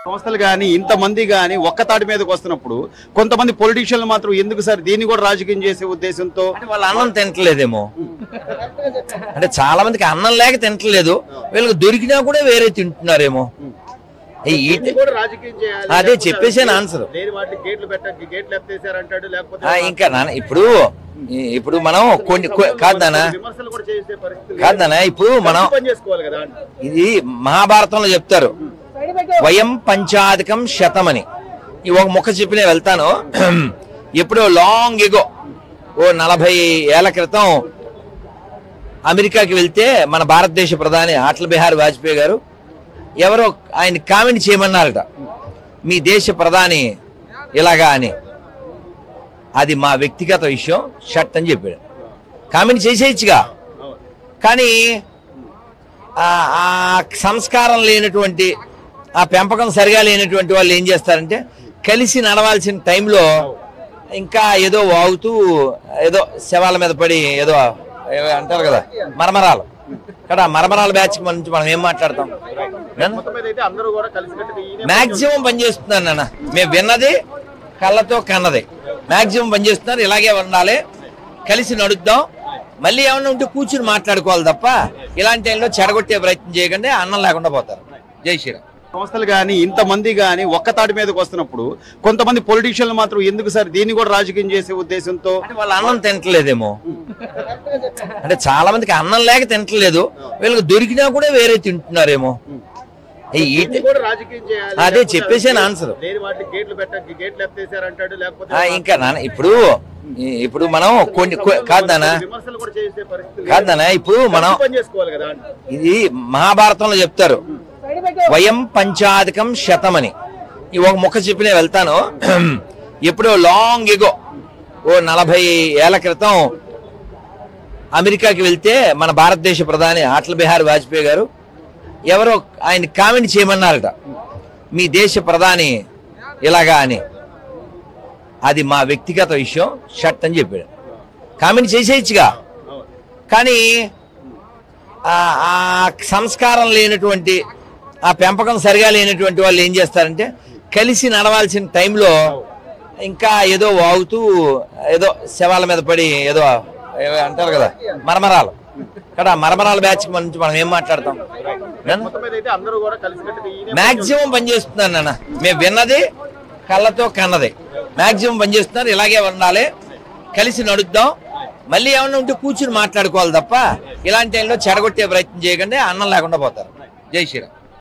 సంస్థలు కానీ ఇంతమంది కానీ ఒక్క తాటి మీదకి వస్తున్నప్పుడు కొంతమంది పొలిటీషియన్లు మాత్రం ఎందుకు సార్ దీన్ని కూడా రాజకీయం చేసే ఉద్దేశంతో అంటే వాళ్ళు అన్నం తింటలేదేమో అంటే చాలా మందికి అన్నం లేక తింటలేదు వీళ్ళకి దొరికినా కూడా వేరే తింటున్నారేమో ఈ- ఈ- దీన్ని కూడా రాజకీయం చేయాలి అదే చెప్పేసాను ఆన్సర్ లేని వాటికి గేట్లు పెట్ట గేట్లు ఎత్తేసారంటాడు లేకపోతే ఆ, ఇంకా నాన్న ఇప్పుడు ఈ- ఇప్పుడు మనం కొన్ని కొ- కాదు నాన్న విమర్శలు కూడా చేసే పరిస్థితి కాదు నాన్న ఇప్పుడు మనం పని చేసుకోవాలి కదా ఇది మహాభారతంలో చెప్తారు వయం పంచాధికం శతమని ఈ ఒక ముక్క చెప్పి నేను వెళ్తాను ఎప్పుడో లాంగ్ ఎగో ఓ నలభై ఏళ్ల క్రితం అమెరికాకి వెళ్తే మన భారతదేశ ప్రధాని అటల్ బిహారీ వాజ్పేయి గారు ఎవరో ఆయన కామెంట్ చేయమన్నారట మీ దేశ ప్రధాని ఇలాగా అని అది మా వ్యక్తిగత విషయం షర్ట్ అని చెప్పాడు కామెంట్ చేసేయచ్చుగా కానీ ఆ ఆ సంస్కారం లేనటువంటి ఆ పెంపకం సరిగా లేనటువంటి వాళ్ళు ఏం చేస్తారంటే కలిసి నడవాల్సిన టైంలో ఇంకా ఏదో వాగుతూ ఏదో శవాల మీద పడి ఏదో ఏవో అంటారు కదా మరమరాలు కదా మరమరాల బ్యాచ్ నుంచి మనం ఏం మాట్లాడతాం మొత్తం మీద అయితే అందరూ కూడా కలిసికట్టుగా ఈయన మాక్సిమం పనిచేస్తున్నాను నాన్న మేము విన్నది కళ్ళతో కన్నది మాక్సిమం పనిచేస్తున్నారు ఇలాగే ఉండాలి కలిసి నడుద్దాం మళ్ళీ ఏమన్నా ఉంటే కూర్చుని మాట్లాడుకోవాలి తప్ప ఇలాంటి టైంలో చెడగొట్టే ప్రయత్నం చేయకండి అన్నం లేకుండా పోతారు జై శ్రీరామ్ సంస్థలు కానీ ఇంతమంది కానీ ఒక్క తాటి మీదకి వస్తున్నప్పుడు కొంతమంది పొలిటీషియన్లు మాత్రం ఎందుకు సార్ దీన్ని కూడా రాజకీయం చేసే ఉద్దేశంతో అంటే వాళ్ళు అన్నం తింటలేదేమో అంటే చాలా మందికి అన్నం లేక తింటలేదు వీళ్ళకి దొరికినా కూడా వేరే తింటున్నారేమో ఈ- ఈ- దీన్ని కూడా రాజకీయం చేయాలి అదే చెప్పేసాను ఆన్సర్ లేని వాటికి గేట్లు పెట్ట గేట్లు ఎత్తేసారంటాడు లేకపోతే ఆ, ఇంకా నాన్న ఇప్పుడు ఈ- ఇప్పుడు మనం కొన్ని కొ- కాదు నాన్న విమర్శలు కూడా చేసే పరిస్థితి కాదు నాన్న ఇప్పుడు మనం పని చేసుకోవాలి కదా ఇది మహాభారతంలో చెప్తారు వయం పంచాధికం శతమని ఈ ఒక ముక్క చెప్పి నేను వెళ్తాను ఎప్పుడో లాంగ్ ఎగో ఓ నలభై ఏళ్ల క్రితం అమెరికాకి వెళ్తే మన భారతదేశ ప్రధాని అటల్ బిహారీ వాజ్పేయి గారు ఎవరో ఆయన కామెంట్ చేయమన్నారట మీ దేశ ప్రధాని ఇలాగా అని అది మా వ్యక్తిగత విషయం షర్ట్ అని చెప్పాడు కామెంట్ చేసేయచ్చుగా కానీ ఆ ఆ సంస్కారం లేనటువంటి ఆ పెంపకం సరిగా లేనటువంటి వాళ్ళు ఏం చేస్తారంటే కలిసి నడవాల్సిన టైంలో ఇంకా ఏదో వాగుతూ ఏదో శవాల మీద పడి ఏదో ఏవో అంటారు కదా మరమరాలు కదా మరమరాల బ్యాచ్ నుంచి మనం ఏం మాట్లాడతాం మొత్తం మీద అయితే అందరూ కూడా కలిసికట్టుగా ఈయన మాక్సిమం పనిచేస్తున్నాను నాన్న మేము విన్నది కళ్ళతో కన్నది మాక్సిమం పనిచేస్తున్నారు ఇలాగే ఉండాలి కలిసి నడుద్దాం మళ్ళీ ఏమన్నా ఉంటే కూర్చుని మాట్లాడుకోవాలి తప్ప ఇలాంటి టైంలో చెడగొట్టే ప్రయత్నం చేయకండి అన్నం లేకుండా పోతారు జై శ్రీరామ్